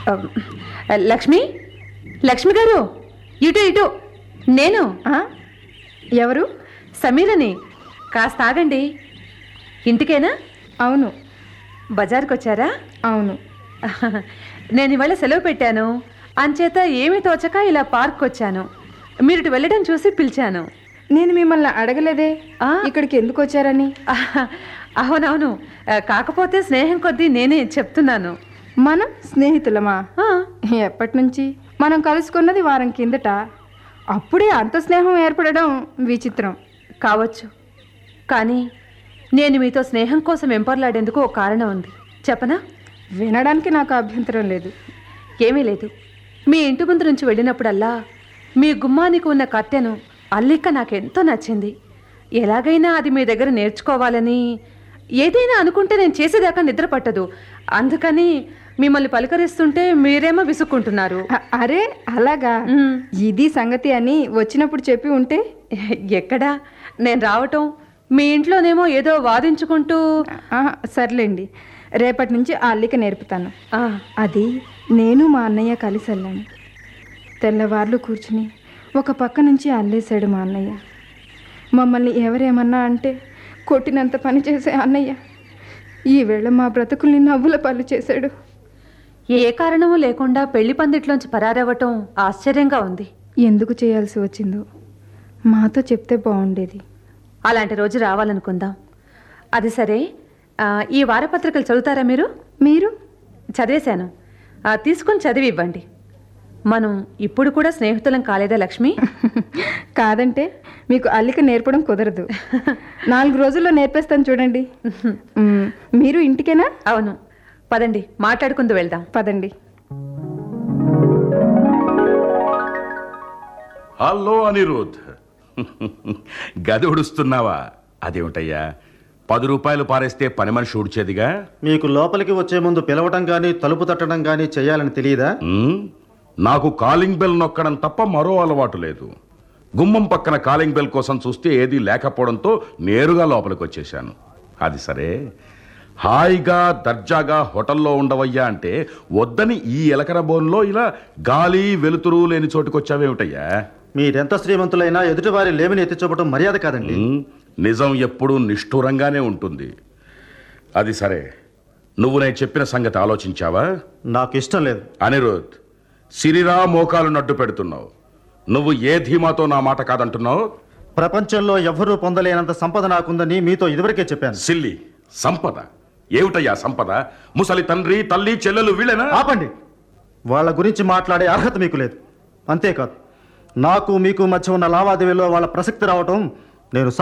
లక్ష్మి లక్ష్మి గారు ఇటు ఇటు నేను ఆ? ఎవరు సమీరని కాస్త ఆగండి ఇంటికేనా అవును బజార్కి వచ్చారా అవును నేను ఇవాళ సెలవు పెట్టాను అంచేత ఏమీ తోచక ఇలా పార్క్ వచ్చాను మీరు ఇటు వెళ్ళడం చూసి పిలిచాను నేను మిమ్మల్ని అడగలేదే ఆ? ఇక్కడికి ఎందుకు వచ్చారని అవునవును ఆ, కాకపోతే స్నేహం కొద్దీ నేనే చెప్తున్నాను మనం స్నేహితులమా ఆ, ఎప్పటి నుంచి మనం కలుసుకున్నది వారం కిందట అప్పుడే అంత స్నేహం ఏర్పడడం విచిత్రం కావచ్చు కానీ నేను మీతో స్నేహం కోసం వెంపర్లాడేందుకు ఒక కారణం ఉంది చెప్పనా వినడానికి నాకు అభ్యంతరం లేదు ఏమీ లేదు మీ ఇంటి ముందు నుంచి వెళ్ళినప్పుడల్లా మీ గుమ్మానికి ఉన్న కత్తెను అల్లిక నాకెంతో నచ్చింది ఎలాగైనా అది మీ దగ్గర నేర్చుకోవాలని ఏదైనా అనుకుంటే నేను చేసేదాకా నిద్ర పట్టదు అందుకని మిమ్మల్ని పలకరిస్తుంటే మీరేమో విసుక్కుంటున్నారు అ- అరే అలాగా మ్, ఇది సంగతి అని వచ్చినప్పుడు చెప్పి ఉంటే ఎక్కడా నేను రావటం మీ ఇంట్లోనేమో ఏదో వాదించుకుంటూ ఆ, సర్లేండి రేపటి నుంచి ఆ అల్లిక నేర్పుతాను ఆ, అది నేను మా అన్నయ్య కలిసి వెళ్ళాను తెల్లవార్లు కూర్చుని ఒక పక్క నుంచి అల్లేశాడు మా అన్నయ్య మమ్మల్ని ఎవరేమన్నా అంటే కొట్టినంత పని చేసే అన్నయ్య ఈ వేళ మా బ్రతుకుల్ని నవ్వుల పాలు చేశాడు ఏ కారణము లేకుండా పెళ్లి పందిట్లోంచి పరారవ్వటం ఆశ్చర్యంగా ఉంది ఎందుకు చేయాల్సి వచ్చిందో మాతో చెప్తే బాగుండేది అలాంటి రోజు రావాలనుకుందాం అది సరే ఆ, ఈ వారపత్రికలు చదువుతారా మీరు మీరు చదివేశాను ఆ, తీసుకొని చదివి ఇవ్వండి మనం ఇప్పుడు కూడా స్నేహితులం కాలేదా లక్ష్మి కాదంటే మీకు అల్లిక నేర్పడం కుదరదు నాలుగు రోజుల్లో నేర్పేస్తాను చూడండి మ్, మీరు ఇంటికేనా అవును పదండి మాట్లాడుకుంటూ వెళ్దాం పదండి హలో అనిరుద్ గది ఉడుస్తున్నావా అదేమిటయ్యా పది రూపాయలు పారేస్తే పని మనిషి ఊడ్చేదిగా మీకు లోపలికి వచ్చే ముందు పిలవటం కానీ తలుపు తట్టడం కానీ చేయాలని తెలియదా ఉమ్, నాకు కాలింగ్ బెల్ నొక్కడం తప్ప మరో అలవాటు లేదు గుమ్మం పక్కన కాలింగ్ బెల్ కోసం చూస్తే ఏదీ లేకపోవడంతో నేరుగా లోపలికి వచ్చేశాను అది సరే హాయిగా దర్జాగా హోటల్లో ఉండవయ్యా అంటే వద్దని ఈ ఎలకర బోన్లో ఇలా గాలి వెలుతురు లేని చోటుకొచ్చావేమిటయ్యా మీరెంత శ్రీమంతులైనా ఎదుటివారి లేమిని ఎత్తి చూపటం మర్యాద కాదండి ఉమ్, నిజం ఎప్పుడూ నిష్ఠూరంగానే ఉంటుంది అది సరే నువ్వు నేను చెప్పిన సంగతి ఆలోచించావా నాకు ఇష్టం లేదు అనిరుద్ సిరిరా మోకాలు నడ్డు పెడుతున్నావు నువ్వు ఏ ధీమాతో నా మాట కాదంటున్నావు ప్రపంచంలో ఎవ్వరూ పొందలేనంత సంపద నాకుందని మీతో ఇదివరకే చెప్పాను సిల్లి సంపద ఏమిటయ్యా సంపద ముసలి తండ్రి తల్లి చెల్లెలు వీళ్ళేనా ఆపండి వాళ్ళ గురించి మాట్లాడే అర్హత మీకు లేదు అంతేకాదు నాకు మీకు మధ్య ఉన్న లావాదేవీలో వాళ్ళ ప్రసక్తి రావటం నేను